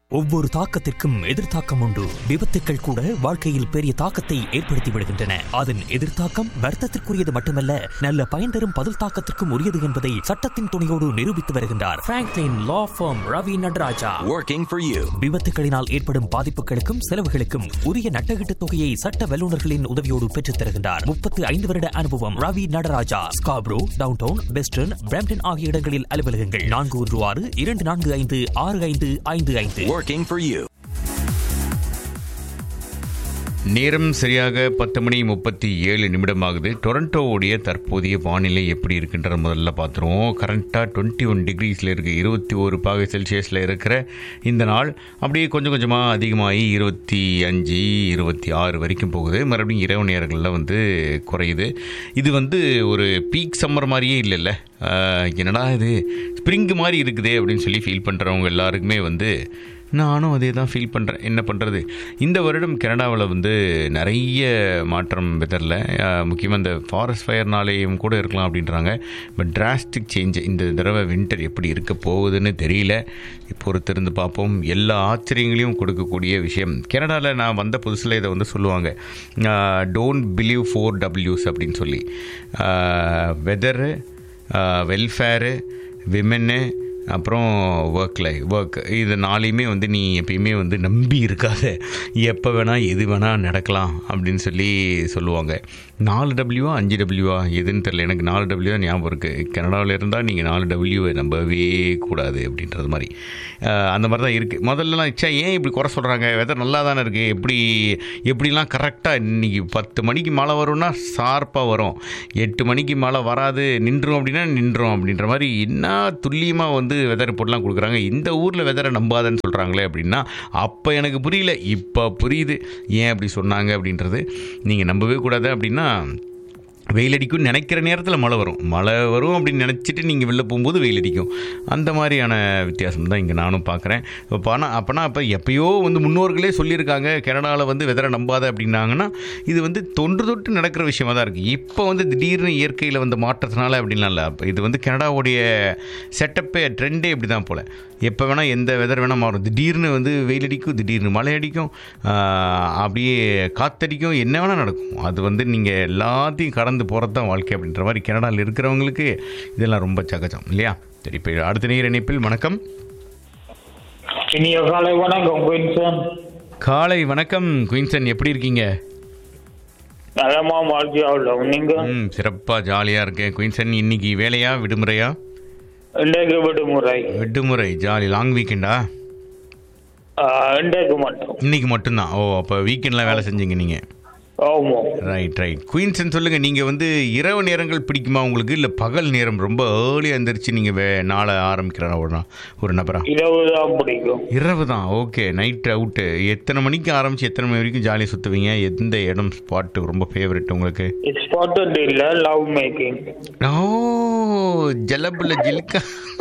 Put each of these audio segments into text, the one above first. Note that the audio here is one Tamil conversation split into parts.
ஒவ்வொரு தாக்கத்திற்கும் எதிர்த்தாக்கம் உண்டு விபத்துக்கள் கூட வாழ்க்கையில் பெரிய தாக்கத்தை ஏற்படுத்தி விடுகின்றன அதன் எதிர்த்தாக்கம் வர்த்தத்திற்குரியது மட்டுமல்ல நல்ல பயன் தரும் பதில் தாக்கத்திற்கும் உரியது என்பதை சட்டத்தின் துணையோடு நிரூபித்து வருகின்றார் Franklin law firm Ravi Nataraja working for you. விபத்துகளினால் ஏற்படும் பாதிப்புகளுக்கும் செலவுகளுக்கும் உரிய நட்டகீட்டு தொகையை சட்ட வல்லுநர்களின் உதவியோடு பெற்றுத் தருகின்றார் முப்பத்து ஐந்து வருட அனுபவம் Ravi Nataraja Scarborough downtown western Brampton ஆகிய இடங்களில் அலுவலகங்கள் நான்கு ஒன்று ஆறு இரண்டு நான்கு ஐந்து ஆறு ஐந்து ஐந்து ஐந்து Working for you. நேரம் சரியாக பத்து மணி முப்பத்தி ஏழு நிமிடமாகுது டொரண்டோவுடைய தற்போதைய வானிலை எப்படி இருக்குன்ற முதல்ல பார்த்துருவோம் கரண்ட்டாக டுவெண்ட்டி ஒன் டிகிரிஸில் இருக்குது இருபத்தி ஒரு பாகை செல்சியஸில் இருக்கிற இந்த நாள் அப்படியே கொஞ்சம் கொஞ்சமாக அதிகமாகி இருபத்தி அஞ்சு இருபத்தி ஆறு வரைக்கும் போகுது மறுபடியும் இரவு நேரங்களில் வந்து குறையுது இது வந்து ஒரு பீக் சம்மர் மாதிரியே இல்லைல்ல ஆஹ், என்னடா இது ஸ்ப்ரிங் மாதிரி இருக்குதே அப்படின்னு சொல்லி ஃபீல் பண்ணுறவங்க எல்லாருக்குமே வந்து நானும் அதே தான் ஃபீல் பண்ணுறேன் என்ன பண்ணுறது இந்த வருடம் கனடாவில் வந்து நிறைய மாற்றம் வெதரில் முக்கியமாக இந்த ஃபாரஸ்ட் ஃபயர்னாலேயும் கூட இருக்கலாம் அப்படின்றாங்க பட் டிராஸ்டிக் சேஞ்ச் இந்த தடவை வின்டர் எப்படி இருக்க போகுதுன்னு தெரியல பொறுத்திருந்து பார்ப்போம் எல்லா ஆச்சரியங்களையும் கொடுக்கக்கூடிய விஷயம் கனடாவில் நான் வந்த புதுசில் இதை வந்து சொல்லுவாங்க டோன்ட் பிலீவ் ஃபோர் டபிள்யூஸ் அப்படின்னு சொல்லி வெதரு வெல்ஃபேரு விமென்னு அப்புறம் ஒர்க் லைஃப் ஒர்க் இது நாளையுமே வந்து நீ எப்பயுமே வந்து நம்பி இருக்காத எப்போ வேணால் எது வேணால் நடக்கலாம் அப்படின்னு சொல்லி சொல்லுவாங்க நாலு டபிள்யூவா அஞ்சு டபிள்யூவா எதுன்னு தெரியல எனக்கு நாலு டபிள்யூ தான் ஞாபகம் இருக்குது கனடாவில் இருந்தால் நீங்கள் நாலு டபிள்யூவை நம்பவே கூடாது அப்படின்றது மாதிரி அஹ், அந்த மாதிரி தான் இருக்குது முதல்லலாம் ச்சே ஏன் இப்படி குறை சொல்கிறாங்க வெதர் நல்லா தானே இருக்குது எப்படி எப்படிலாம் கரெக்டாக இன்றைக்கி பத்து மணிக்கு மழை வரும்னா ஷார்ப்பாக வரும் எட்டு மணிக்கு மழை வராது நின்றும் அப்படின்னா நின்றும் அப்படின்ற மாதிரி என்ன துல்லியமாக வந்து வெதர் ரிப்போர்ட்லாம் கொடுக்குறாங்க இந்த ஊரில் வெதரை நம்பாதன்னு சொல்கிறாங்களே அப்படின்னா அப்போ எனக்கு புரியல இப்போ புரியுது ஏன் அப்படி சொன்னாங்க அப்படின்றது நீங்கள் நம்பவே கூடாது அப்படின்னா வெயில் அடிக்கும் நினைக்கிற நேரத்தில் மழை வரும் மழை வரும் அப்படின்னு நினச்சிட்டு நீங்கள் வெளில போகும்போது வெயில் அடிக்கும் அந்த மாதிரியான வித்தியாசம் தான் இங்கே நானும் பார்க்குறேன் இப்போ ஆனால் அப்போனா அப்போ எப்பயோ வந்து முன்னோர்களே சொல்லியிருக்காங்க கனடாவில் வந்து வெதரை நம்பாத அப்படின்னாங்கன்னா இது வந்து தொன்று தொட்டு நடக்கிற விஷயமா தான் இருக்குது இப்போ வந்து திடீர்னு இயற்கையில் வந்து மாற்றத்தினால அப்படின்லாம் இல்லை அப்போ இது வந்து கனடாவுடைய செட்டப்பே ட்ரெண்டே இப்படி தான் போல் எப்போ வேணால் எந்த வெதர் வேணால் மாறும் திடீர்னு வந்து வெயில் அடிக்கும் திடீர்னு மழை அடிக்கும் ஆஹ், அப்படியே காத்தடிக்கும் என்ன வேணால் நடக்கும் அது வந்து நீங்கள் எல்லாத்தையும் கடந்து போகிறது தான் வாழ்க்கை அப்படின்ற மாதிரி கனடாவில் இருக்கிறவங்களுக்கு இதெல்லாம் ரொம்ப சகஜம் இல்லையா சரி இப்போ அடுத்த நேர இணைப்பில் வணக்கம் இனிய காலை வணக்கம் குயின்சன் காலை வணக்கம் குயின்சன் எப்படி இருக்கீங்க நலமா வாழ்க்கையா உள்ளோம் நீங்க ம் சிறப்பாக ஜாலியாக இருக்கேன் குயின்சன் இன்னைக்கு வேலையா விடுமுறையா இன்றைக்கு விடுமுறை விடுமுறை ஜாலி லாங் வீக்கெண்டா ஆஹ், இன்றைக்கு மட்டும் இன்னைக்கு மட்டும்தான் ஓ அப்போ வீக்கெண்டில் வேலை செஞ்சீங்க நீங்கள் ஆமா ரைட் ரைட் குயின்சன் சொல்லுங்கள் நீங்கள் வந்து இரவு நேரங்கள் பிடிக்குமா உங்களுக்கு இல்லை பகல் நேரம் ரொம்ப ஏர்லியாக எந்திரிச்சு நீங்கள் வே நாளை ஆரம்பிக்கிற ஒரு நா- ஒரு நபரா இரவு தான் பிடிக்கும் இரவு தான் ஓகே நைட் அவுட்டு எத்தனை மணிக்கு ஆரம்பிச்சு எத்தனை மணி வரைக்கும் ஜாலியாக சுற்றுவீங்க எந்த இடம் ஸ்பாட்டு ரொம்ப ஃபேவரட் உங்களுக்கு ஸ்பாட்டட் இல்ல லவ் மேக்கிங் ஓ ஜலபுல ஜில்கா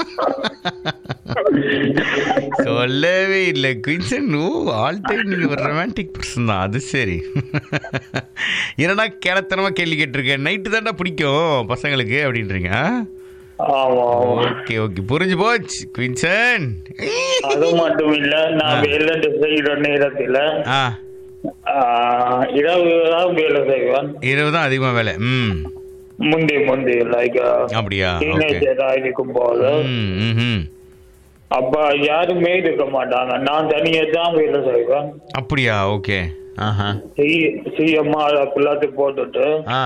சொல்லவே இல்லை குயின்சன் ஓ ஆல் டைம் நீங்கள் ஒரு ரொமான்டிக் பர்சன் தான் அது சரி என்னடா கேளத்தனமாக கேள்வி கேட்டிருக்கேன் நைட்டு தான்டா பிடிக்கும் பசங்களுக்கு அப்படின்றீங்க ஆமா ஓகே ஓகே புரிஞ்சு போச்சு குயின்சன் அது மட்டும் இல்ல நான் வேலை செய்யற நேரத்துல ஆ ஆஹ், இரவு தான் வேலை செய்வேன் இரவு தான் அதிகமாக வேலை ம் முந்தி முந்தி லைக் அப்படியா ஓகே டீனேஜரா இருக்கும் போது ம் ம் ம் அப்ப யாருமே இருக்க மாட்டாங்க நான் தனியா தான் வேலை செய்வேன் அப்படியா ஓகே ஆஹா சிஎம்மா எல்லாத்தையும் போட்டுட்டு ஆ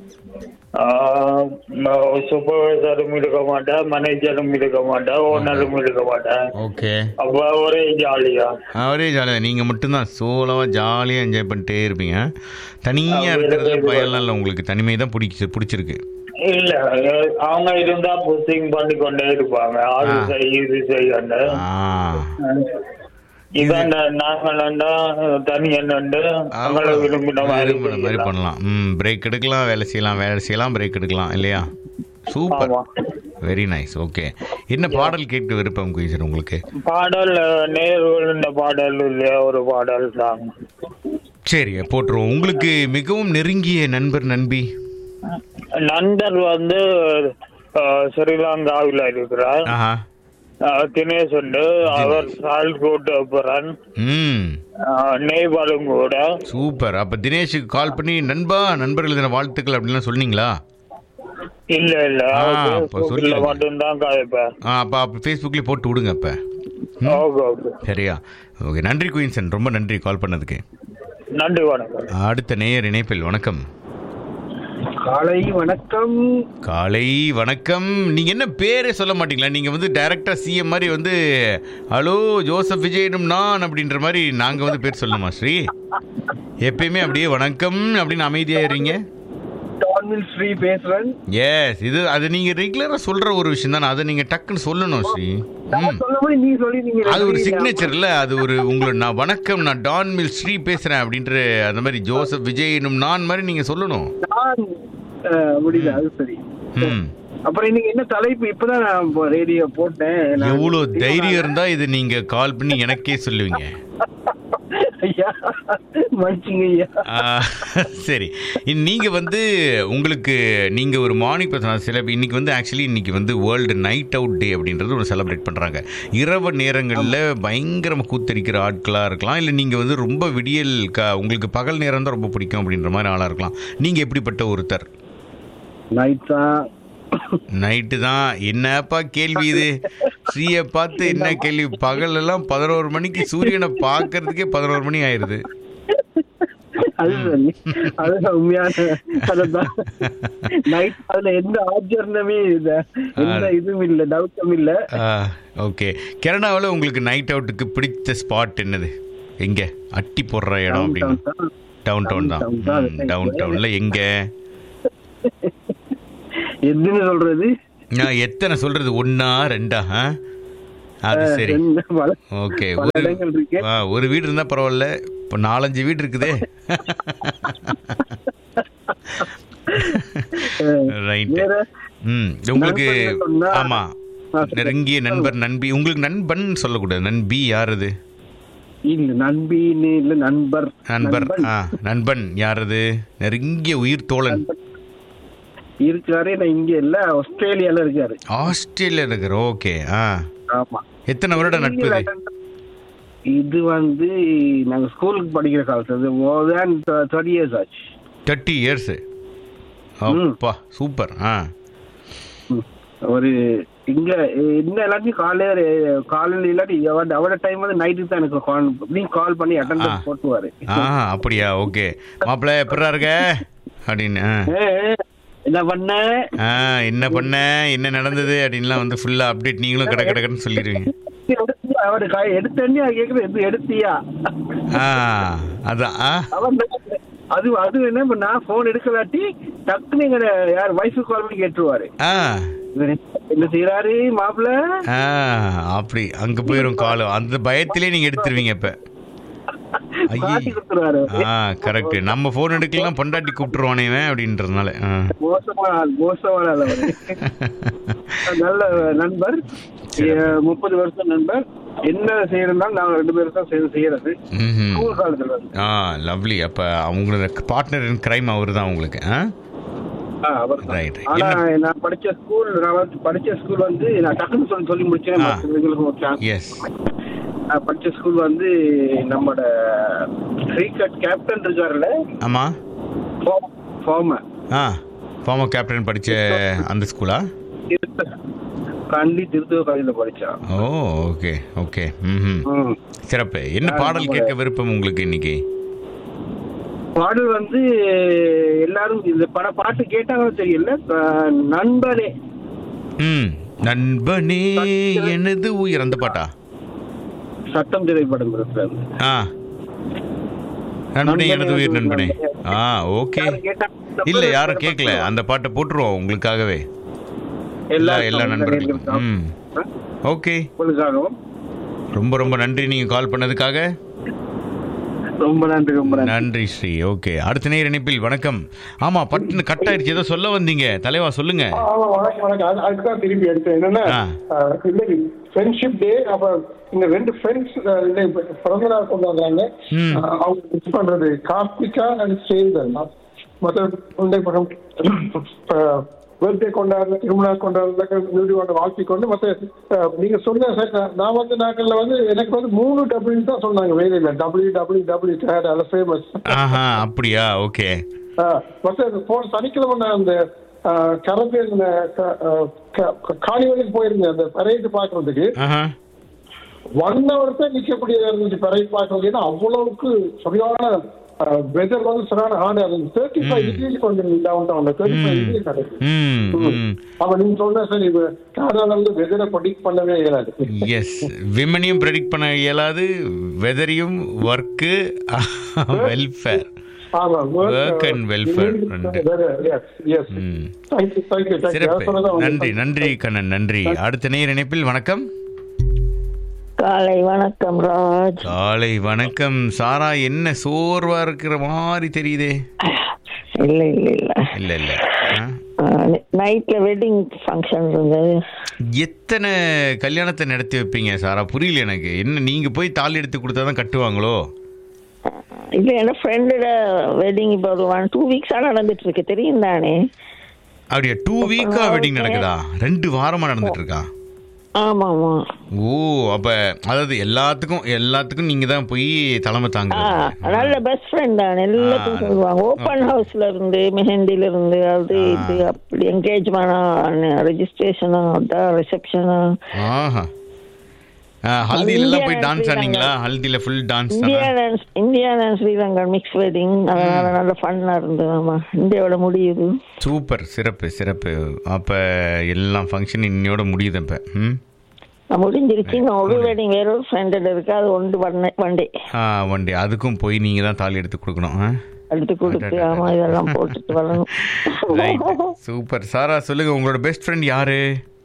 சூப்பர்வைசரும் இருக்க மாட்டேன் மேனேஜரும் இருக்க மாட்டேன் ஓனரும் இருக்க மாட்டேன் ஓகே அப்ப ஒரே ஜாலியா ஒரே ஜாலியாக நீங்கள் மட்டும்தான் சோலோவாக ஜாலியாக என்ஜாய் பண்ணிட்டே இருப்பீங்க தனியாக இருக்கிறது பயம்லாம் இல்லை உங்களுக்கு தனிமை தான் பிடிச்சி பிடிச்சிருக்கு இல்ல அவங்க இருந்தா புஷிங் பண்ணி கொண்டே இருப்பாங்க அது ஆ. செய் இது செய்யண்டு ஆ இதான் நாங்களா தனி என்னண்டு அவங்கள விரும்பின மாதிரி விரும்பின மாதிரி செய்யலாம். பண்ணலாம் ம் பிரேக் எடுக்கலாம் வேலை செய்யலாம் வேலை செய்யலாம் பிரேக் எடுக்கலாம் இல்லையா சூப்பர் ஆமா வெரி நைஸ் ஓகே என்ன பாடல் கேட்டு விருப்பம் குயிசர் உங்களுக்கு பாடல் நேர்கள் இந்த பாடல் இல்லையா ஒரு பாடல் தான் சரி போட்டுருவோம் உங்களுக்கு மிகவும் நெருங்கிய நண்பர் நண்பி நண்பர் வந்து அஹ், ஸ்ரீலங்காவில் இருக்கிறார் ஆஹா தினேஷ் உண்டு அவர் சால் கூட்டு அப்புறம் ம் நேபாளும் கூட சூப்பர் அப்ப தினேஷுக்கு கால் பண்ணி நண்பா நண்பர்கள் தின வாழ்த்துக்கள் அப்படின்லாம் சொன்னீங்களா இல்ல இல்ல ஆ, அவர் அப்ப Facebookல சொல்லுங்க. மட்டும்தான் கதைப்பேன் ஆ அப்போ அப்போ ஃபேஸ்புக்லேயே போட்டு விடுங்க அப்போ ஓகே ஓகே சரியா ஓகே நன்றி குயின்சன் ரொம்ப நன்றி கால் பண்ணதுக்கு நன்றி வணக்கம் அடுத்த நேயர் இணைப்பில் வணக்கம் காலை வணக்கம் காலை வணக்கம் நீங்க என்ன பேரே சொல்ல மாட்டீங்களா நீங்க வந்து டைரக்டா சிஎம் மாதிரி வந்து ஹலோ ஜோசப் விஜயனும் நான் அப்படின்ற மாதிரி நாங்க வந்து பேர் சொல்லணுமா ஸ்ரீ எப்பயுமே அப்படியே வணக்கம் அப்படின்னு அமைதியாயிருங்க டான்வில் ஸ்ரீ பேசுறேன் எஸ் இது அது நீங்க ரெகுலரா சொல்ற ஒரு விஷயம் தானே அதை நீங்க டக்குன்னு சொல்லணும் ஸ்ரீ ம் நான் சொல்லும்போது நீ சொல்லி நீங்க அது ஒரு ரெண்டு சிக்னேச்சர்ல அது ஒரு உங்களை நான் வணக்கம் நான் டான் மில் ஸ்ரீ பேசுறேன் அப்படின்ற அந்த மாதிரி ஜோசப் விஜயனும் நான் மாதிரி நீங்க சொல்லணும் நான் அஹ், முடியல அது சரி ம் அப்புறம் இன்னைக்கு என்ன தலைப்பு இப்பதான் நான் ரேடியோ போட்டேன் நான் எவ்வளோ தைரியம் இருந்தா இது நீங்க கால் பண்ணி எனக்கே சொல்லுவீங்க ஐயா மன்னிச்சுங்க ஐயா ஆ, சரி இ- நீங்க வந்து உங்களுக்கு நீங்க ஒரு மார்னிங் பர்சன் சில இன்னைக்கு வந்து ஆக்சுவலி இன்னைக்கு வந்து வேர்ல்டு நைட் அவுட் டே அப்படின்றது ஒரு செலிப்ரேட் பண்றாங்க இரவு நேரங்களில் பயங்கரமா கூத்தடிக்கிற ஆட்களா இருக்கலாம் இல்லை நீங்க வந்து ரொம்ப விடியல் க உங்களுக்கு பகல் நேரம் தான் ரொம்ப பிடிக்கும் அப்படின்ற மாதிரி ஆளா இருக்கலாம் நீங்க எப்படிப்பட்ட ஒருத்தர் நைட் தான் நைட்டு தான் என்னப்பா கேள்வி இது ஸ்ரீயை பார்த்து என்ன கேள்வி பகல் எல்லாம் பதினோரு மணிக்கு சூரியனை பார்க்கறதுக்கே பதினோரு மணி ஆயிருது அது சரி அதுதான் உண்மையான அதுதான் நைட் அதுல எந்த ஆச்சரணமே இல்ல எந்த இதுவும் இல்ல டவுட்டும் இல்ல ஓகே கனடாவில் உங்களுக்கு நைட் அவுட்டுக்கு பிடித்த ஸ்பாட் என்னது எங்க அட்டி போடுற இடம் அப்படின்னு டவுன் டவுன் தான் டவுன் டவுன்ல எங்க எதுன்னு சொல்றது நான் எத்தனை சொல்றது ஒன்னா ரெண்டா ஆ? அது சரி என்ன பல- ஓகே பல ஒரு இடங்கள் இருக்கு ஆ, ஒரு வீடு இருந்தா பரவாயில்ல இப்போ நாலஞ்சு வீடு இருக்குதே ரைட் வேற ம் உங்களுக்கு நண்பர்கள் சொன்னா- ஆமா ஆ, சரி. நெருங்கிய நண்பர் நண்பி உங்களுக்கு நண்பன் சொல்லக்கூடாது நண்பி யார் அது இல்ல நண்பின்னு இல்ல நண்பர் நண்பர் ஆ நண்பன் யார் அது நெருங்கிய உயிர் தோழன் இருக்காரு நான் இங்க இல்ல ஆஸ்திரேலியால இருக்காரு ஆஸ்திரேலியா இருக்கிற ஓகே ஆ ஆமா எத்தனை வருட நட்பு இது இது வந்து நாங்க ஸ்கூலுக்கு படிக்கிற காலத்துல மோர் தேன் தேர்ட்டி இயர்ஸ் ஆச்சு தேர்ட்டி இயர்ஸ் அப்பா சூப்பர் ஆ ம். ஒரு இங்க என்ன எல்லாத்தையும் காலையில காலையில இல்லாட்டி அவட அவட டைம் வந்து நைட்டுக்கு தான் எனக்கு கால் நீ கால் பண்ணி ஆ. அட்டெண்டன்ஸ் போட்டுவாரு ஆ அப்படியா ஓகே மாப்பிள்ள எப்படா இருக்க அப்படின்னு ஆ. ஏ, ஏ, என்ன பண்ண ஆ என்ன பண்ண என்ன நடந்தது அப்படின்லாம் வந்து ஃபுல்லா அப்டேட் நீங்களும் கடை கடன்னு சொல்லிடுவீங்க எடுத்தியா? அவரு கை- எடுத்தேன்னு கேக்குறது எது எடுத்தியா ஆ அதான் ஆ அவன் தான் அது அது என்ன இப்ப நான் போன் எடுக்கலாட்டி டக்குன்னு எங்க யார் வைஃபு கால் பண்ணி கேட்டுருவாரு ஆ இவரு என்ன செய்யறாரு மாப்பிள்ள ஆ அப்படி அங்க போயிரும் காலம் அந்த பயத்திலே நீங்க எடுத்துருவீங்க இப்ப ஐயே. காட்டி கொடுத்துருவாரு அவரு. ஆ கரெக்ட் நம்ம போன் எடுக்கலாம் பொண்டாட்டி கூப்பிட்டுருவானே இவன் அப்படின்றதுனால ஆ. மோசமான ஆள் மோசமான ஆள் அவரு நல்ல நண்பர் முப்பது வருஷம் நண்பர் என்ன செய்யறதுனாலும் நாங்க ரெண்டு பேரும் தான் சேர்ந்து செய்யறது ம்ஹும். ஸ்கூல் காலத்துல வந்து. ஆ லவ்லி அப்ப அவங்களோட பார்ட்னர் இன் கிரைம் அவர் தான் உங்களுக்கு ஆ ஆ, அவர்தான். Right, right. ஆனா நான் படிச்ச ஸ்கூல் நான் வந்து படிச்ச ஸ்கூல் வந்து நான் டக்குன்னு சொல்லி சொல்லி முடிச்சேன் ஆ. மற்றவங்களுக்கு ஒரு chance. எஸ் நான் படிச்ச ஸ்கூல் வந்து நம்மட கிரிக்கெட் கேப்டன் இருக்காருல்ல ஆமா ஃபார்மர் ஆ ஃபார்மர் கேப்டன் படிச்ச அந்த ஸ்கூலா கண்டி திருத்துவ காலையில படிச்சான் ஓ ஓகே ஓகே ம் ம். சிறப்பு என்ன பாடல் கேட்க விருப்பம் உங்களுக்கு இன்னைக்கு பாடல் வந்து எல்லாரும் இந்த பட பாட்டு கேட்டாங்கன்னு தெரியல அஹ், நண்பனே ம் நண்பனே எனது உயிர் அந்த பாட்டா சட்டம் திரைப்படம் இருக்கிறது ஆ நண்பனே எனது உயிர் நண்பனே ஆ ஓகே யாரும் கேட்டாங்க? இல்ல யாரும் கேட்கல அந்த பாட்டை போட்டுருவோம் உங்களுக்காகவே எல்லா எல்லா நண்பர்களுக்கும் ம் ஓகே உங்களுக்காகவும் ரொம்ப ரொம்ப நன்றி நீங்க கால் பண்ணதுக்காக ரொம்ப நன்றி ரொம்ப நன்றி நன்றி ஸ்ரீ ஓகே அடுத்த நேர இணைப்பில் வணக்கம் ஆமா பட்டுன்னு கட் ஆயிடுச்சு ஏதோ சொல்ல வந்தீங்க தலைவா சொல்லுங்க ஆமா வணக்கம் வணக்கம் அது- அதுக்குதான் திருப்பி எடுத்தேன் என்னன்னா ஆ. அஹ், இன்னைக்கு ஃப்ரெண்ட்ஷிப் டே அப்ப இந்த ரெண்டு ஃப்ரெண்ட்ஸ் பிறந்த நாள் கொண்டாடுறாங்க ம். அஹ், அவங்க மிஸ் பண்றது கார்த்திகா அண்ட் சேந்தன் மற்ற உண்டை பக்கம் பர்த்டே கொண்டாடுற திருமண கொண்டாடுற வீடு கொண்டு வாழ்த்தி கொண்டு மற்ற அஹ், நீங்க சொன்ன சார் நான் நான் வந்து நாட்கள்ல வந்து எனக்கு வந்து மூணு டபிள்யூ தான் சொன்னாங்க வேலையில டபிள்யூ டபிள்யூ டபிள்யூ அது ஃபேமஸ் ஆஹா அப்படியா ஓகே மற்ற போன சனிக்கிழமை நான் அந்த கரம்பே காணிவெளிக்கு போயிருந்தேன் அந்த பரேடு பாக்குறதுக்கு ஆஹா ஒன் ஹவர் தான் நிக்கக்கூடியதா இருந்துச்சு பரேட் பார்க்கறது ஏன்னா அவ்வளவுக்கு சரியான வெதர் வந்து சரியான ஹார்டா இருந்துச்சு தேர்ட்டி ஃபைவ் டிகிரிஸ் வந்து டவுன் டவுன்ல தேர்ட்டி ஃபைவ் டிகிரிஸ் ம் ம் அப்ப நீங்க சொன்ன சார் இது கேரளால வந்து வெதரை ப்ரொடிக்ட் பண்ணவே இயலாது எஸ் விமனையும் ப்ரெடிக்ட் பண்ண இயலாது வெதரையும் ஒர்க்கு வெல்ஃபேர் ஆமா Work and welfare ரெண்டு. எஸ் ம் தேங்க்யூ தேங்க்யூ சிறப்பு தேங்க்யூ நன்றி நன்றி கண்ணன் நன்றி அடுத்த நேர் இணைப்பில் வணக்கம் காலை வணக்கம் ராஜ் காலை வணக்கம் சாரா என்ன சோர்வா இருக்கிற மாதிரி தெரியுதே இல்ல இல்ல இல்ல இல்ல இல்ல ஆ? நைட்ல வெட்டிங் ஃபங்க்ஷன் இருந்தது எத்தனை கல்யாணத்தை நடத்தி வைப்பீங்க சாரா புரியல எனக்கு என்ன நீங்க போய் தாலி எடுத்து கொடுத்தாதான் கட்டுவாங்களோ இல்ல என் ஃப்ரெண்டோட வெட்டிங் இப்போ ஒரு ஒன் டூ வீக்ஸா நடந்துட்டு இருக்கு தெரியும் தானே அப்படியா டூ வீக்கா வெட்டிங் நடக்குதா ரெண்டு வாரமா நடந்துட்டு இருக்கா ஆமா ஆமா ஓ அப்ப அதாவது எல்லாத்துக்கும் எல்லாத்துக்கும் நீங்க தான் போய் தலைமை ஆ, தாங்க நல்ல பெஸ்ட் ஃப்ரெண்ட் தான் எல்லாத்துக்கும் ஆ. சொல்லுவாங்க ஓப்பன் ஹவுஸ்ல இருந்து மெஹந்தில இருந்து அது இது அப்படி என்கேஜ்மெண்டா ரெஜிஸ்ட்ரேஷனா அதான் ரிசப்ஷனா ஆஹா ஆ, ஹல்தியில எல்லாம் போய் இந்தியா டான்ஸ் ஸ்ரீலங்கா. ஆனீங்களா ஹல்தியில full dance India and India and Sri Lanka mix wedding அதனால நல்ல ஃபன்னா இருந்தது ஆமா இந்தியாவோட முடியுது சூப்பர் சிறப்பு சிறப்பு அப்ப எல்லாம் ஃபங்க்ஷன் இன்னையோட முடியுது இப்ப ம் நான் முடிஞ்சிருச்சு நான் ஒரு வெட்டிங் வேற ஒரு ஃப்ரெண்ட் இருக்கு அது ஒன்று பண்ண ஒன் டே ஆ ஒன் டே அதுக்கும் போய் நீங்க தான் தாலி எடுத்து கொடுக்கணும் ஆ? எடுத்து கொடுத்து ஆமா இதெல்லாம் போட்டுட்டு வரணும் ரைட் சூப்பர் சாரா சொல்லுங்க உங்களோட பெஸ்ட் ஃப்ரெண்ட் யாரு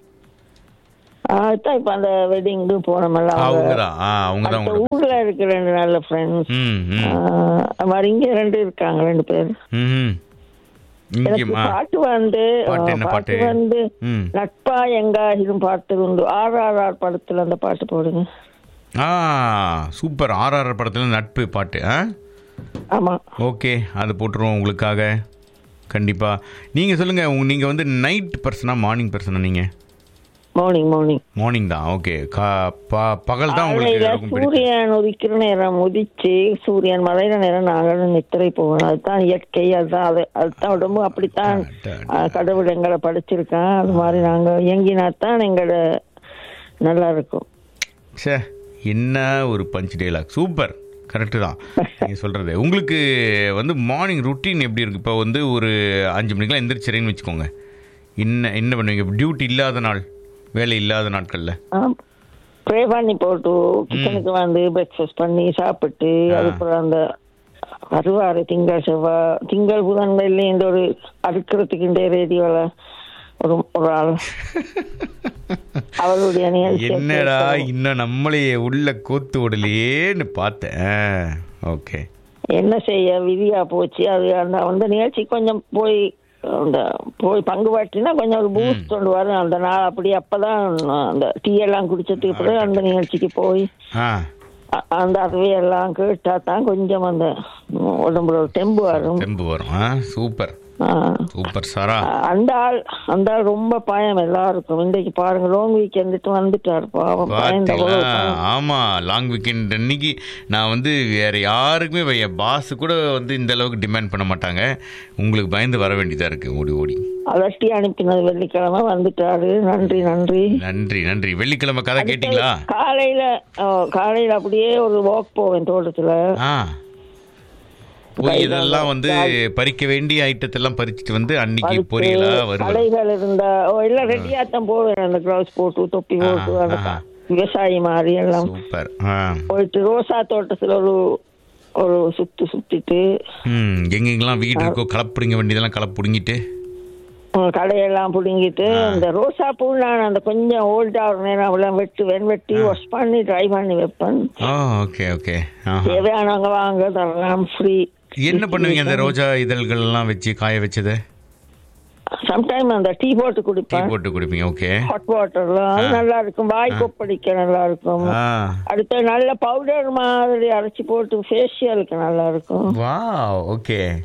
அதுதான் இப்ப அந்த வெட்டிங்க்கு போனோம்ல அவங்க தான் ஆ அவங்க தான் அந்த உங்களோட ஊர்ல இருக்க ரெண்டு நல்ல ஃப்ரெண்ட்ஸ் ம் ம் மாதிரி இங்க ரெண்டு இருக்காங்க ரெண்டு பேர் ம் எனக்கு இங்கேயும் ஆ பாட்டு வந்து பாட்டு ஆ, என்ன பாட்டு பாட்டு? வந்து ம் நட்பா எங்காகிலும் பாட்டு உண்டு ஆர் ஆர் ஆர் படத்துல அந்த பாட்டு போடுங்க ஆ சூப்பர் ஆர்ஆர் படத்துல நட்பு பாட்டு ஆ ஆமா ஓகே அது போட்டுருவோம் உங்களுக்காக கண்டிப்பா நீங்க சொல்லுங்க உங்க நீங்க வந்து நைட் பர்சனா மார்னிங் பர்சனா நீங்க மார்னிங் மார்னிங் மார்னிங் தான் ஓகே பகல் தான் உங்களுக்கு காலையில ரொம்ப பிடிக்கும் சூரியன் உதிக்கிற நேரம் உதிச்சு சூரியன் மலையிற நேரம் நாங்களும் நித்திரை போகணும் அதுதான் இயற்கை அதுதான் அது அதுதான் உடம்பு அப்படித்தான் அட, அட. ஆ, கடவுள் எங்களை படைச்சிருக்கான் அது மாதிரி நாங்க இயங்கினாத்தான் எங்களோட நல்லா இருக்கும் ச்சே என்ன ஒரு பஞ்ச் டைலாக் சூப்பர் கரெக்டு தான் நீங்கள் சொல்கிறது உங்களுக்கு வந்து மார்னிங் ருட்டீன் எப்படி இருக்குது இப்போ வந்து ஒரு அஞ்சு மணிக்கெலாம் எந்திரிச்சிறேன்னு வச்சுக்கோங்க என்ன என்ன பண்ணுவீங்க டியூட்டி இல்லாத நாள் வேலை இல்லாத நாட்களில் ப்ரே பண்ணி போட்டு கிச்சனுக்கு வந்து பிரேக்ஃபாஸ்ட் பண்ணி சாப்பிட்டு அதுக்கப்புறம் அந்த வருவாரு திங்கள் செவ்வாய் திங்கள் புதன் வெள்ளி இந்த ஒரு அறுக்கிறதுக்கு இந்த ரேடியோல ஒரு ஒரு ஆள் அவருடைய நிகழ்ச்சியை என்னடா கேட்கவும். இன்னும் நம்மளையே உள்ள கோத்து விடலையேன்னு பார்த்தேன் ஓகே என்ன செய்ய விதியா போச்சு அது அந்த அந்த நிகழ்ச்சி கொஞ்சம் போய் அந்த போய் பங்கு பற்றினா கொஞ்சம் ஒரு பூஸ்ட் கொண்டு வரும் அந்த நாள் அப்படி அப்பதான் அந்த டீ எல்லாம் குடிச்சதுக்கு பிறகு அந்த நிகழ்ச்சிக்கு போய் ஆ அ- அந்த அறிவையெல்லாம் கேட்டா தான் கொஞ்சம் அந்த ம், உடம்புல ஒரு தெம்பு வரும் தெம்பு வரும் ஆ சூப்பர் ஆ. சூப்பர் சாரா அந்த ஆள் அந்த ஆள் ரொம்ப பயம் எல்லாருக்கும் இன்றைக்கு பாருங்க லாங் வீக்கெண்டுட்டு வந்துட்டாரு பாவம் பயந்த பார்த்தீங்களா ஆமா லாங் வீக்கெண்ட் அன்னைக்கு நான் வந்து வேற யாருக்குமே என் பாஸ் கூட வந்து இந்த அளவுக்கு டிமாண்ட் பண்ண மாட்டாங்க உங்களுக்கு பயந்து வர வேண்டியதா இருக்கு ஓடி ஓடி அலட்டி அனுப்பினது வெள்ளிக்கிழமை வந்துட்டாரு நன்றி நன்றி நன்றி நன்றி வெள்ளிக்கிழமை கதை கேட்டிங்களா காலையில ஆ, காலையில அப்படியே ஒரு வாக் போவேன் தோட்டத்துல ஆ போய் இதெல்லாம் வந்து பறிக்க வேண்டிய ஐட்டத்தெல்லாம் பறிச்சுட்டு வந்து அன்னைக்கு பறிச்சு, பொரியலா வருவது களைகள் இருந்தா ஓ, எல்லாம் ரெடியா தான் போவேன் அந்த கிளவுஸ் போட்டு தொப்பி போட்டு அந்த ஆஹா. விவசாயி மாதிரி எல்லாம் சூப்பர் ஆ போயிட்டு ரோசா தோட்டத்துல ஒரு ஒரு சுத்து சுத்திட்டு ம் எங்கெங்கெல்லாம் வீடு இருக்கோ களப்பிடுங்க வேண்டியதெல்லாம் களப்பிடுங்கிட்டு ம், கடையெல்லாம் புடுங்கிட்டு இந்த ரோசா பூ நான் அந்த கொஞ்சம் ஓல்டா ஒரு நேரம் அவ்வளவு வெட்டுவேன் வெட்டி வாஷ் பண்ணி ட்ரை பண்ணி வைப்பேன் ஓ ஓகே ஓகே ஆஹா தேவையானவங்க வாங்க தரலாம் ஃப்ரீ என்ன பண்ணுவீங்க அந்த ரோஜா இதழ்கள் எல்லாம் வச்சு காய வச்சதை சம்டைம் அந்த டீ போட்டு டீ குடிப்பேன் போட்டு குடிப்பீங்க ஓகே ஹாட் வாட்டர்ல அது நல்லா இருக்கும் வாய் கொப்படிக்க நல்லா இருக்கும் ஆ அடுத்து நல்ல பவுடர் மாதிரி அரைச்சி போட்டு ஃபேஷியலுக்கு நல்லா இருக்கும் வா ஓகே ஆ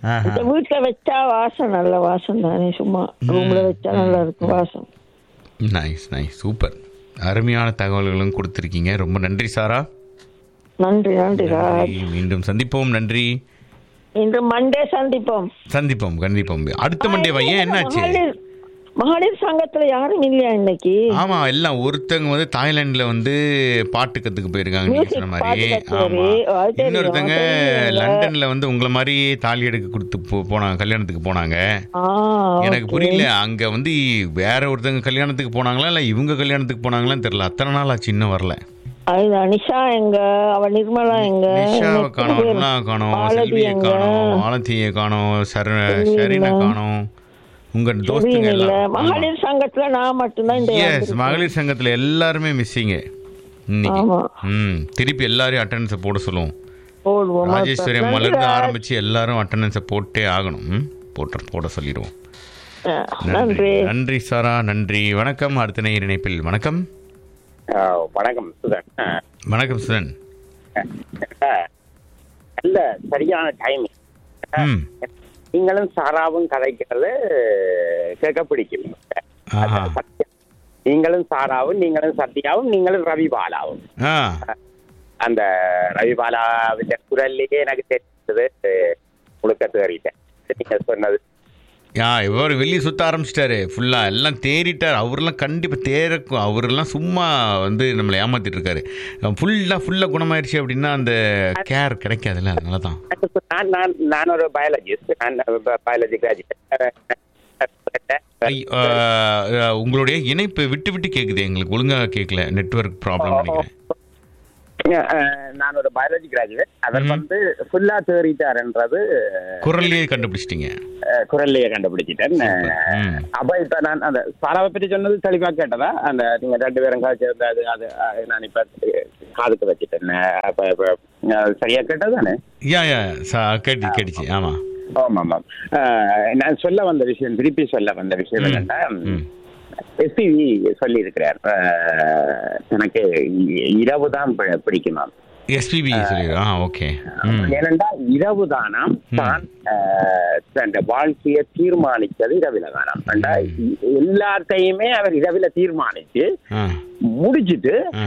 ஆஹா. இந்த வீட்டுல வச்சா வாசம் நல்ல வாசம் தானே சும்மா ரூம்ல வச்சா நல்லா இருக்கும் வாசம் நைஸ் நைஸ் சூப்பர் அருமையான தகவல்களும் கொடுத்துருக்கீங்க ரொம்ப நன்றி சாரா நன்றி நன்றி ராஜ் நன்றி. மீண்டும் சந்திப்போம் நன்றி இன்று மண்டே சந்திப்போம் சந்திப்போம் கண்டிப்போம் அடுத்த மண்டே ஏன் என்னாச்சு மகளிர் மகளிர் சங்கத்துல யாரும் இல்லையா இன்னைக்கு ஆமா எல்லாம் ஒருத்தங்க வந்து தாய்லாந்துல வந்து பாட்டு கத்துக்க போயிருக்காங்க நீங்க Music சொன்ன மாதிரி பாட்டு கச்சேரி. ஆமா அது தெரியும், இன்னொருத்தங்க தெரியுங்க. லண்டன்ல வந்து உங்களை மாதிரி தாலி எடுக்க கொடுத்து போ- போனாங்க கல்யாணத்துக்கு போனாங்க ஆ, எனக்கு okay. புரியல அங்க வந்து வேற ஒருத்தங்க கல்யாணத்துக்கு போனாங்களா இல்ல இவங்க கல்யாணத்துக்கு போனாங்களான்னு தெரியல அத்தனை நாள் ஆச்சு இன்னும் வரல அதுதான் நிஷா எங்க அவ நிர்மலா எங்க நிஷாவை இன்னும் காணோம் பேர் அருணா காணோம் மாலதி செல்வியை எங்க காணோம் ஆலத்தியை காணோம் சர செல்வி ஷரீனை இல்ல. காணோம் உங்க தெரியும் தோஸ்துங்க இல்ல எல்லாம் மகளிர் சங்கத்துல நான் மட்டும்தான் இந்த எஸ் வந்திருக்கேன். மகளிர் சங்கத்துல எல்லாருமே மிஸ்ஸிங்க இன்னைக்கு ஆமா ம் திருப்பி எல்லாரையும் அட்டண்டன்ஸை போட சொல்லுவோம் போடுவோம் ராஜேஸ்வரி நன்றி அம்மாலேருந்து ராஜ். ஆரம்பிச்சு எல்லாரும் அட்டண்டன்ஸை போட்டே ஆகணும் ம்? போட்டு போட சொல்லிடுவோம் ஆ, நன்றி நன்றி நன்றி சாரா நன்றி வணக்கம் அடுத்த நேயர் இணைப்பில் வணக்கம் ஆ, வணக்கம் சுதன் ஆ, வணக்கம் சுதன் ஆ, நல்ல சரியான டைமிங் ம் நீங்களும் சாராவும் கதைக்கிறது கேட்க பிடிக்கும் ஆஹா சத்யா. நீங்களும் சாராவும் நீங்களும் சத்யாவும் நீங்களும் ரவி பாலாவும் ஆ அந்த ரவி பாலாவின் குரல்லையே எனக்கு தெரிஞ்சது முழுக்க தேறிட்டேன் நீங்க சொன்னது யா இவர் வெளியே சுத்த ஆரம்பிச்சிட்டாரு ஃபுல்லா எல்லாம் தேறிட்டார் அவரெல்லாம் கண்டிப்பா தேரக்கும் அவரெல்லாம் சும்மா வந்து நம்மளை ஏமாத்திட்டு இருக்காரு ஃபுல்லா ஃபுல்லா குணமாயிருச்சு அப்படின்னா அந்த கேர் கிடைக்காதுல்ல அதனால தான் நான் நான் நான் ஒரு பயாலஜிஸ்ட் நான் பயாலஜி ஐ- ஆ, ஆ, உங்களுடைய இணைப்பு விட்டு விட்டு கேக்குது எங்களுக்கு ஒழுங்கா கேட்கல நெட்வொர்க் ப்ராப்ளம் நினைக்கிறேன் நான் ஒரு பயாலஜி கிராஜுவேட் அவர் ம். வந்து ஃபுல்லா தேறிட்டாருன்றது குரல்லையே கண்டுபிடிச்சிட்டீங்க அஹ், குரல்லையே கண்டுபிடிச்சிட்டேன் ம். அப்ப இப்ப நான் அந்த சாராவை பற்றி சொன்னது தெளிவா கேட்டதா அந்த நீங்க ரெண்டு பேரும் காய்ச்சி அது அது அது நான் இப்ப காதுக்கு வச்சுட்டேன் அப்ப இப்ப அஹ், சரியா கேட்டதானே யா யா சா கேட்டு கேட்டுச்சு ஆமா ஆமா ஆமாம் அஹ், நான் சொல்ல வந்த விஷயம் திருப்பி சொல்ல வந்த விஷயம் ம். என்னன்னா ம். எஸ்பிவி சொல்லி இருக்கிறார் எனக்கு இரவு தான் பிடிக்குமாம் எஸ்பிபி சொல்லி ஆ ஓகே ம் ஏனென்றா இரவு தானாம் தான் அஹ், தன் வாழ்க்கையை தீர்மானித்தது இரவில தானாம் ஏண்டா, எல்லாத்தையுமே அவர் இரவில தீர்மானிச்சு ஆ முடிச்சிட்டு ஆ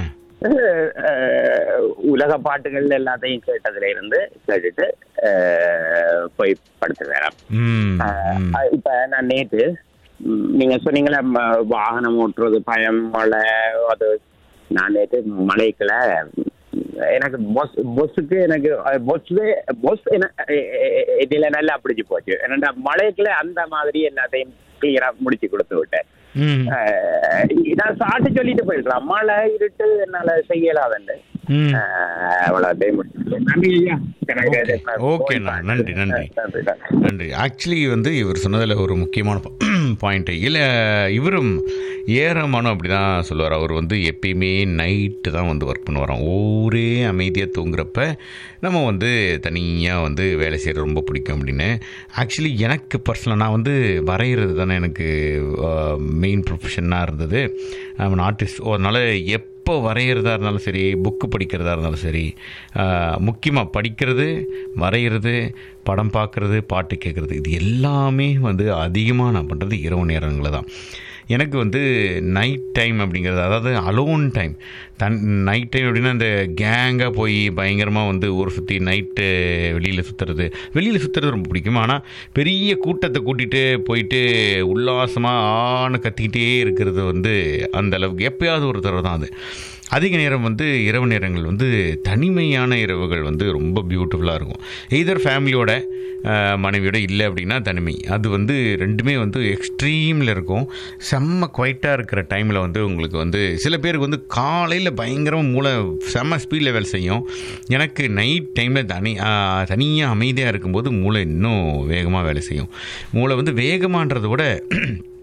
அஹ், உலக பாட்டுகள் எல்லாத்தையும் கேட்டதுல இருந்து கேட்டுட்டு அஹ், போய் படுத்து வேறாம் ம் ம். இப்ப நான் நேத்து ம், நீங்க சொன்னீங்களே ம, வாகனம் ஓட்டுறது பயம் மழை அது நான் நேற்று மலைக்குள்ள எனக்கு பொஸ் பொஸ்ஸுக்கு எனக்கு பொஸ்வே பொஸ் இதுல நல்லா பிடிச்சு போச்சு என்னடா மலைக்குள்ள அந்த மாதிரி எல்லாத்தையும் கிளியரா முடிச்சு கொடுத்து விட்டேன் ம் அஹ், நான் சாட்டு சொல்லிட்டு போயிடுறேன் மழை இருட்டு என்னால செய்யலாதண்டு ம் அவ்வளவு முடிச்சு நன்றி ஐயா எனக்கு ஓகே நன்றி நன்றி நன்றி நன்றி ஆக்சுவலி வந்து இவர் சொன்னதில் ஒரு முக்கியமான பாயிண்ட்டு இல்லை இவரும் ஏறமானும் அப்படி தான் சொல்லுவார் அவர் வந்து எப்பயுமே நைட்டு தான் வந்து ஒர்க் பண்ணுவாராம் ஊரே அமைதியாக தூங்குறப்ப நம்ம வந்து தனியாக வந்து வேலை செய்கிறது ரொம்ப பிடிக்கும் அப்படின்னு ஆக்சுவலி எனக்கு பர்சனலாக நான் வந்து வரைகிறது தானே எனக்கு மெயின் ப்ரொஃபஷனாக இருந்தது நான் ஆர்டிஸ்ட் அதனால் எப் எப்போ வரைகிறதா இருந்தாலும் சரி புக்கு படிக்கிறதா இருந்தாலும் சரி முக்கியமாக படிக்கிறது வரைகிறது படம் பார்க்குறது பாட்டு கேட்குறது இது எல்லாமே வந்து அதிகமாக நான் பண்ணுறது இரவு நேரங்களில் தான் எனக்கு வந்து நைட் டைம் அப்படிங்கிறது அதாவது அலோன் டைம் தன் நைட் டைம் அப்படின்னா இந்த கேங்காக போய் பயங்கரமாக வந்து ஊர் சுற்றி நைட்டு வெளியில் சுற்றுறது வெளியில் சுற்றுறது ரொம்ப பிடிக்கும் ஆனால் பெரிய கூட்டத்தை கூட்டிகிட்டு போயிட்டு உல்லாசமாக ஆன்னு கத்திக்கிட்டே இருக்கிறது வந்து அந்த அளவுக்கு எப்பயாவது ஒரு தடவை தான் அது அதிக நேரம் வந்து இரவு நேரங்கள் வந்து தனிமையான இரவுகள் வந்து ரொம்ப பியூட்டிஃபுல்லாக இருக்கும் எய்தர் ஃபேமிலியோட அஹ், மனைவியோட இல்லை அப்படின்னா தனிமை அது வந்து ரெண்டுமே வந்து எக்ஸ்ட்ரீமில் இருக்கும் செம்ம குவைட்டாக இருக்கிற டைமில் வந்து உங்களுக்கு வந்து சில பேருக்கு வந்து காலையில் பயங்கரமாக மூளை செம்ம ஸ்பீட் லெவல் செய்யும் எனக்கு நைட் டைமில் தனி தனியாக அமைதியாக இருக்கும்போது மூளை இன்னும் வேகமாக வேலை செய்யும் மூளை வந்து வேகமான்றதை விட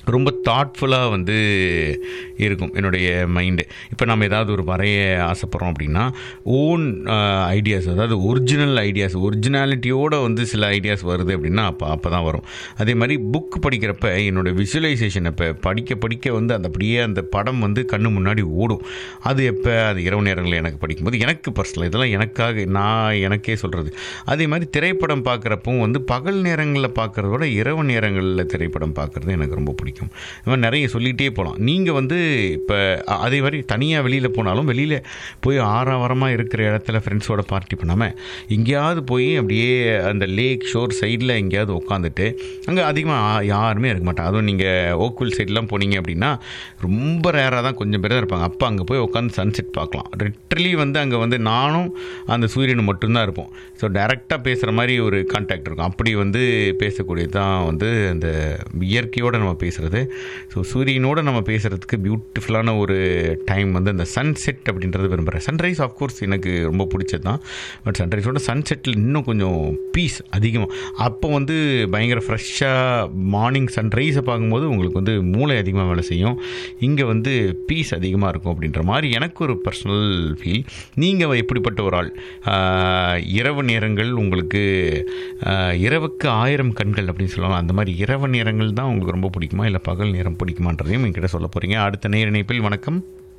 ரொம்ப தாட்ஃபுல்லாக வந்து இருக்கும் என்னுடைய மைண்டு இப்போ நம்ம ஏதாவது ஒரு வரைய ஆசைப்படுறோம் அப்படின்னா ஓன் ஐடியாஸ் அதாவது ஒரிஜினல் ஐடியாஸ் ஒரிஜினாலிட்டியோட வந்து சில ஐடியாஸ் வருது அப்படின்னா அப்போ அப்போ தான் வரும் அதே மாதிரி புக் படிக்கிறப்ப என்னோடய விசுவலைசேஷன் இப்போ படிக்க படிக்க வந்து அந்த அப்படியே அந்த படம் வந்து கண்ணு முன்னாடி ஓடும் அது எப்போ அது இரவு நேரங்களில் எனக்கு படிக்கும்போது எனக்கு பர்சனல் இதெல்லாம் எனக்காக நான் எனக்கே சொல்கிறது அதே மாதிரி திரைப்படம் பார்க்குறப்பவும் வந்து பகல் நேரங்களில் பார்க்குறத விட இரவு நேரங்களில் திரைப்படம் பார்க்குறது எனக்கு ரொம்ப பிடிக்கும் இந்த மாதிரி நிறைய சொல்லிகிட்டே போகலாம் நீங்கள் வந்து இப்போ அ- அதே மாதிரி தனியாக வெளியில் போனாலும் வெளியில் போய் ஆறாவரமாக இருக்கிற இடத்துல ஃப்ரெண்ட்ஸோட பார்ட்டி பண்ணாமல் எங்கேயாவது போய் அப்படியே அந்த லேக் ஷோர் சைடில் எங்கேயாவது உட்காந்துட்டு அங்கே அதிகமாக யாருமே இருக்க மாட்டாங்க அதுவும் நீங்கள் ஓக்வில் சைட்லாம் போனீங்க அப்படின்னா ரொம்ப ரேராக தான் கொஞ்சம் பேர் தான் இருப்பாங்க அப்போ அங்கே போய் உட்காந்து சன்செட் பார்க்கலாம் லிட்ரலி வந்து அங்கே வந்து நானும் அந்த சூரியனும் மட்டும்தான் இருப்போம் ஸோ டைரெக்டாக பேசுகிற மாதிரி ஒரு கான்டாக்ட் இருக்கும் அப்படி வந்து பேசக்கூடியது தான் வந்து அந்த இயற்கையோடு நம்ம பேசுகிறது ஸோ சூரியனோட நம்ம பேசுகிறதுக்கு பியூட்டிஃபுல்லான ஒரு டைம் வந்து அந்த சன்செட் அப்படின்றது விரும்புகிறேன் சன்ரைஸ் ஆஃப்கோர்ஸ் எனக்கு ரொம்ப பிடிச்சது தான் பட் சன்ரைஸோட சன்செட்டில் இன்னும் கொஞ்சம் பீஸ் அதிகமாக அப்போ வந்து பயங்கர ஃப்ரெஷ்ஷாக மார்னிங் சன்ரைஸை பார்க்கும்போது உங்களுக்கு வந்து மூளை அதிகமாக வேலை செய்யும் இங்கே வந்து பீஸ் அதிகமாக இருக்கும் அப்படின்ற மாதிரி எனக்கு ஒரு பர்சனல் ஃபீல் நீங்கள் எப்படிப்பட்ட ஒரு ஆள் ஆஹ், இரவு நேரங்கள் உங்களுக்கு ஆஹ், இரவுக்கு ஆயிரம் கண்கள் அப்படின்னு சொல்லுவாங்க அந்த மாதிரி இரவு நேரங்கள் தான் உங்களுக்கு ரொம்ப பிடிக்குமா இல்லை பகல் நேரம் பிடிக்குமான்றதையும் என்கிட்ட சொல்ல போகிறீங்க அடுத்த நேர இணைப்பில் வணக்கம்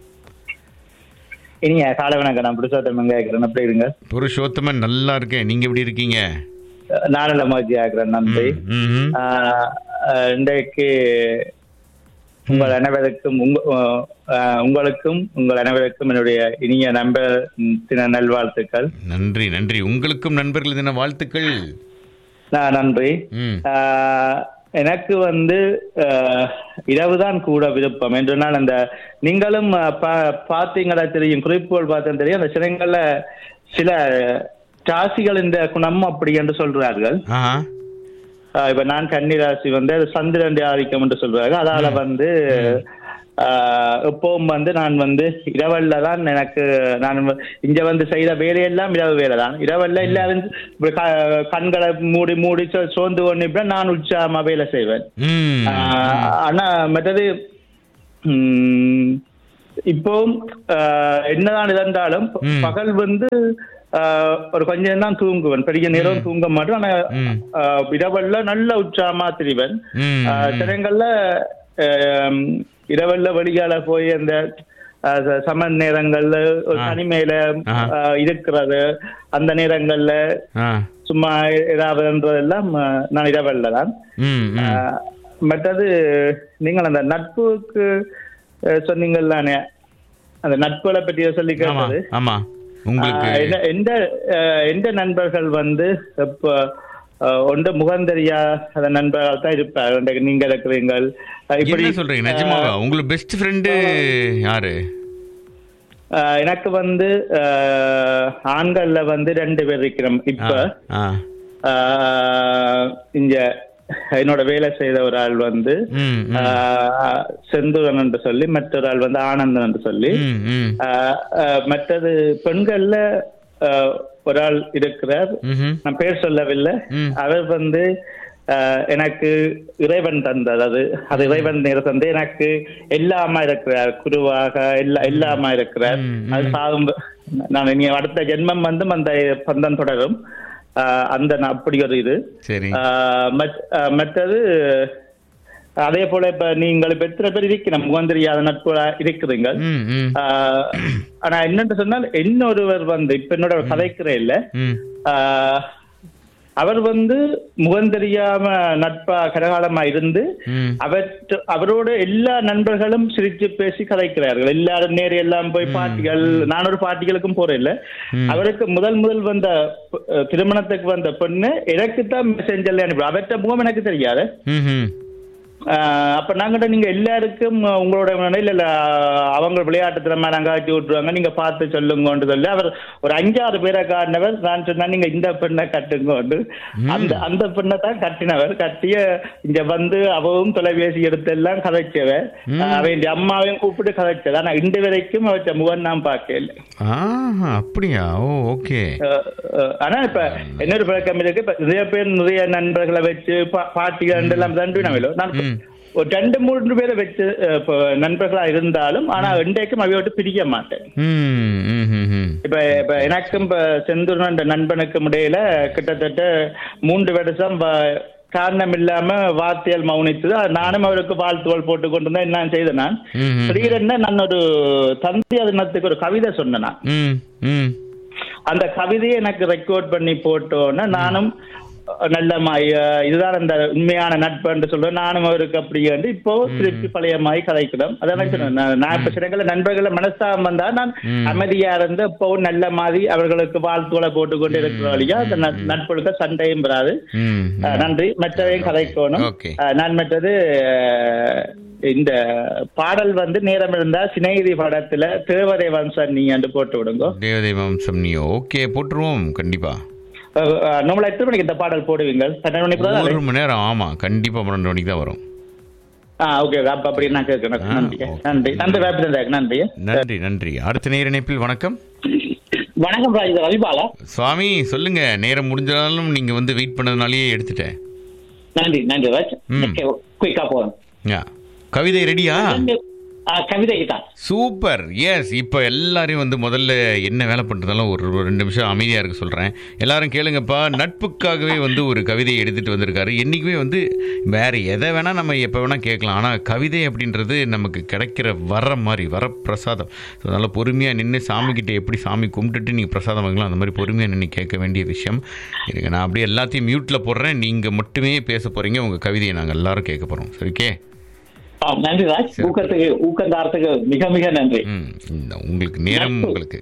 இனிங்க காலை வணக்கம் நான் புருஷோத்தம் எங்க இருக்கிறேன் எப்படி இருங்க புருஷோத்தமன் நல்லா இருக்கேன் நீங்கள் எப்படி இருக்கீங்க நானும் மகிழ்ச்சி ஆகிறேன் நன்றி ம்ஹும். ஆஹ் ஆஹ் இன்றைக்கு உங்கள் அனைவருக்கும் உங்க ஆஹ் உங்களுக்கும் உங்கள் அனைவருக்கும் என்னுடைய இனிய நண்பர் தின நல்வாழ்த்துக்கள் நன்றி நன்றி உங்களுக்கும் நண்பர்கள் தின வாழ்த்துக்கள் நான் நன்றி ம் ஆஹ் எனக்கு வந்து ஆஹ் இரவுதான் கூட விருப்பம் என்றால் அந்த நீங்களும் ஆஹ் பா- பார்த்தீங்களா தெரியும் குறிப்புகள் பார்த்தா தெரியும் அந்த சிலைங்கள்ல சில ராசிகள் இந்த குணம் அப்படி என்று சொல்றார்கள் ஆஹா ஆஹ் இப்ப நான் கன்னி ராசி வந்து அது சந்திரன் ஆதிக்கம் என்று சொல்றாங்க அதால வந்து ஆஹ் எப்பவும் வந்து நான் வந்து இரவல்ல தான் எனக்கு நான் வ- இங்க வந்து செய்த வேலையெல்லாம் இரவு வேலை தான் இரவல்ல எல்லாரும் இப்படி க- கண்களை மூடி மூடி சோ- சோர்ந்து கொண்டு நான் உற்சாகமா வேலை செய்வேன் ம் ஆஹ் ஆனா மற்றது உம், இப்பவும் ஆஹ் என்னதான் இருந்தாலும் ம். பகல் வந்து ஆஹ் ஒரு கொஞ்சம் தான் தூங்குவேன் பெரிய நேரம் தூங்க மாட்டேன் ஆனா ம். ஆஹ் இரவல்ல நல்ல உற்சாகமா திரிவேன் ம், ஆஹ் ம். சிலங்கள்ல ஆம், இரவல்ல வெளியால போய் அந்த ஆஹ் ச- சமன் நேரங்கள்ல ஒரு ஆ. தனிமையில ஆஹா. ஆஹ் இருக்கிறது அந்த நேரங்கள்ல ஆ சும்மா ஏதாவதுன்றதெல்லாம் ஆஹ் நான் இரவல்ல தான் ம் ம் ஆஹ் மற்றது நீங்கள் அந்த நட்புக்கு அஹ், சொன்னீங்கல்லானே அந்த நட்புகளை பற்றி சொல்லி ஆமா கேட்டது ஆமா உங்களுக்கு ஆஹ் என்ன- எந்த ஆஹ், எந்த நண்பர்கள் வந்து இப்போ ஆஹ், ஒன்று முகந்தரியா அந்த நண்பர்கள் தான் இருப்பார் இன்றைக்கு நீங்க இருக்கிறீங்கள் ஆஹ், என்ன சொல்றீங்க நிஜமாவா உங்களுக்கு பெஸ்ட் ஃப்ரெண்டு யாரு ஆஹ், எனக்கு வந்து ஆஹ், ஆண்கள்ல வந்து ரெண்டு பேர் இருக்கிறோம் இப்ப ஆ ஆஹ், இங்க என்னோட வேலை செய்த ஒரு ஆள் வந்து ம் ம். ஆஹ், செந்தூரன் என்று சொல்லி மற்றொரு ஆள் வந்து ஆனந்தன் என்று சொல்லி ம் ம் ஆஹ், ஆஹ், மற்றது பெண்கள்ல ஆஹ், ஒரு ஆள் இருக்கிறார் ம்ஹும். நான் பேர் சொல்லவில்லை ம். அவர் வந்து ஆஹ், எனக்கு இறைவன் தந்தது அது அது இறைவன் நேர தந்து எனக்கு எல்லாமா இருக்கிறார் குருவாக எல்லா எல்லாமா இருக்கிறார் ம், ம். அது சாகும் நான் இனி அடுத்த ஜென்மம் வந்து அந்த பந்தம் தொடரும் ஆஹ், அந்த ந- அப்படி ஒரு இது சரி ஆஹ் மத்- ஆஹ் மற்றது அதே போல இப்ப நீங்கள் இப்ப எத்தனை பேர் இருக்கிறோம் முகந்தரியாத நட்பு இருக்கிறீங்க ம் ம் ஆஹ் ஆனா என்னன்னு சொன்னால் இன்னொருவர் வந்து இப்ப என்னோட கதைக்கிறே இல்ல ம் ஆஹ் அவர் வந்து முகந்தெரியாம நட்பா கடகாலமா இருந்து ம் அவர் அவரோட எல்லா நண்பர்களும் சிரிச்சு பேசி கதைக்கிறார்கள் எல்லாரும் நேர எல்லாம் போய் பார்ட்டிகள் நான் ஒரு பார்ட்டிகளுக்கும் போறேன் இல்ல அவருக்கு முதல் முதல் வந்த அஹ், திருமணத்துக்கு வந்த பொண்ணு எனக்கு தான் மெசேஞ்சர்ல அனுப்பி அவர்கிட்ட முகம் எனக்கு தெரியாது ம்ஹும். ஆஹ் அப்ப நாங்கிட்ட நீங்க எல்லாருக்கும் உங்களோட இல்ல இல்ல அவங்க விளையாட்டு திறமை நாங்க ஆட்டி விட்டுருவாங்க நீங்க பார்த்து சொல்லுங்கன்னு சொல்லி அவர் ஒரு அஞ்சாறு பேரை காட்டினவர் நான் சொன்னா நீங்க இந்த பெண்ணை கட்டுங்கன்னு அந்த அந்த பெண்ணை தான் கட்டினவர் கட்டிய இங்க வந்து அவவும் தொலைபேசி எடுத்து எல்லாம் கதைச்சவ அவன் அம்மாவையும் கூப்பிட்டு கதைச்சது ஆனா இன்று வரைக்கும் அவற்ற முகம் நான் பார்க்கல ஆஹா அப்படியா ஓ ஓகே அஹ் அஹ் ஆனா இப்ப இன்னொரு பழக்கம் இருக்கு இப்ப நிறைய பேர் நிறைய நண்பர்களை வச்சு பா- பாட்டிகள் எல்லாம் தண்டுவினவில்லை நான் ம். ஒரு ரெண்டு மூன்று பேரை வச்சு அஹ், இப்போ நண்பர்களா இருந்தாலும் ஆனா இன்றைக்கும் அவையோட்டு பிரிக்க மாட்டேன் ம் ம் ம் ம் இப்ப இப்ப எனக்கும் இப்ப செந்தூரன் என்ற நண்பனுக்கும் இடையில கிட்டத்தட்ட மூன்று வருஷம் வ- காரணம் இல்லாம வார்த்தையால் மௌனித்தது அது நானும் அவருக்கு வாழ்த்துகள் போட்டு கொண்டு தான் என்ன செய்தேன் நான் ம்ஹும். திடீரென நான் ஒரு தந்தி தினத்துக்கு ஒரு கவிதை சொன்னேன் நான். ம் ம் அந்த கவிதையை எனக்கு ரெக்கார்ட் பண்ணி போட்டோன்னே நானும் நல்ல மா- அஹ் இதுதான் அந்த உண்மையான நட்பு என்று சொல்றேன் நானும் அவருக்கு அப்படி வந்து இப்போ திருப்பி பழைய மாதிரி கதைக்கிறோம் அதான் சொன்னேன். நான் நான் இப்ப சிலங்கள நண்பர்களை மனசாமம் வந்தா நான் அமைதியா இருந்து இப்போ நல்ல மாதிரி அவர்களுக்கு வாழ்த்துக்களை போட்டு கொண்டு இருக்கிற வழியா அந்த நட்- நட்புகளுக்கு சண்டையும் வராது ம் அஹ் நன்றி மற்றதையும் கதைக்கணும் Okay. அஹ் நான் மற்றது அஹ், இந்த பாடல் வந்து நேரம் இருந்தா சிநேகிதி படத்துல தேவதை வம்சம் நீ என்று போட்டு விடுங்க தேவதை வம்சம் நீ ஓகே போட்டுருவோம் கண்டிப்பா நம்மள எத்தனை மணிக்கு இந்த பாடல் போடுவீங்க பன்னெண்டு மணிக்கு தான் ஒரு மணி நேரம் ஆமா கண்டிப்பா பன்னெண்டு மணிக்கு தான் வரும் ஆ ஓகே அப்ப அப்படி நான் கேட்கணும் ஆ, நன்றி okay. நன்றி நன்றி வேப்பிதான் நன்றி நன்றி நன்றி அடுத்த நேர இணைப்பில் வணக்கம் வணக்கம் ராஜ் இது ரவிபாலா சுவாமி சொல்லுங்க நேரம் முடிஞ்சாலும் நீங்க வந்து வெயிட் பண்ணதுனாலயே எடுத்துட்டேன் நன்றி நன்றி ராஜ் ம். குயிக்கா போதும் யா. கவிதை ரெடியா கவிதைக்கு தான் சூப்பர் எஸ் இப்போ எல்லாரையும் வந்து முதல்ல என்ன வேலை பண்ணுறதாலும் ஒரு ஒரு ரெண்டு நிமிஷம் அமைதியாக இருக்க சொல்கிறேன் எல்லாரும் கேளுங்கப்பா நட்புக்காகவே வந்து ஒரு கவிதையை எடுத்துகிட்டு வந்திருக்காரு என்றைக்குமே வந்து வேறு எதை வேணால் நம்ம எப்போ வேணால் கேட்கலாம் ஆனால் கவிதை அப்படின்றது நமக்கு கிடைக்கிற வர மாதிரி வர பிரசாதம் ஸோ அதனால் பொறுமையாக நின்று சாமிக்கிட்ட எப்படி சாமி கும்பிட்டுட்டு நீங்கள் பிரசாதம் வாங்கலாம் அந்த மாதிரி பொறுமையாக நின்று கேட்க வேண்டிய விஷயம் இருக்கு நான் அப்படியே எல்லாத்தையும் மியூட்டில் போடுறேன் நீங்கள் மட்டுமே பேச போகிறீங்க உங்கள் கவிதையை நாங்கள் எல்லாரும் கேட்க போகிறோம் சரிக்கே ஆ, நன்றி ராஜ் ஊக்கத்துக்கு ஊக்கந்தாரத்துக்கு மிக மிக நன்றி ம் இந்த உங்களுக்கு நேரம் நட்பு. உங்களுக்கு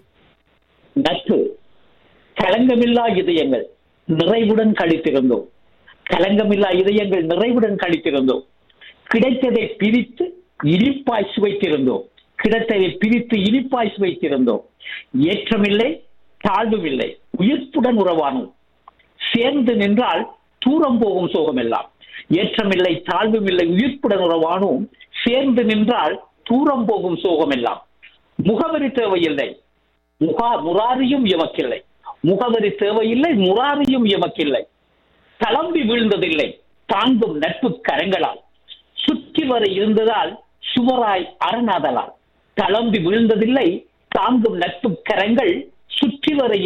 நட்பு களங்கமில்லா இதயங்கள் நிறைவுடன் கழித்திருந்தோம் களங்கமில்லா இதயங்கள் நிறைவுடன் கழித்திருந்தோம் கிடைத்ததை பிரித்து இனிப்பாய் சுவைத்திருந்தோம் கிடைத்ததை பிரித்து இனிப்பாய் சுவைத்திருந்தோம் ஏற்றமில்லை தாழ்வுமில்லை உயிர்ப்புடன் உறவானோம் சேர்ந்து நின்றால் தூரம் போகும் சோகமெல்லாம் ஏற்றமில்லை தாழ்வுமில்லை உயிர்ப்புடன் உறவானோம் சேர்ந்து நின்றால் தூரம் போகும் சோகமெல்லாம் முகவரி தேவையில்லை முகா முராரியும் எமக்கில்லை முகவரி தேவையில்லை முராரியும் எமக்கில்லை தளம்பி வீழ்ந்ததில்லை தாங்கும் நட்பு கரங்களால் சுற்றி வர இருந்ததால் சுவராய் அரணாதலால் தளம்பி வீழ்ந்ததில்லை தாங்கும் நட்பு கரங்கள் சுற்றி வர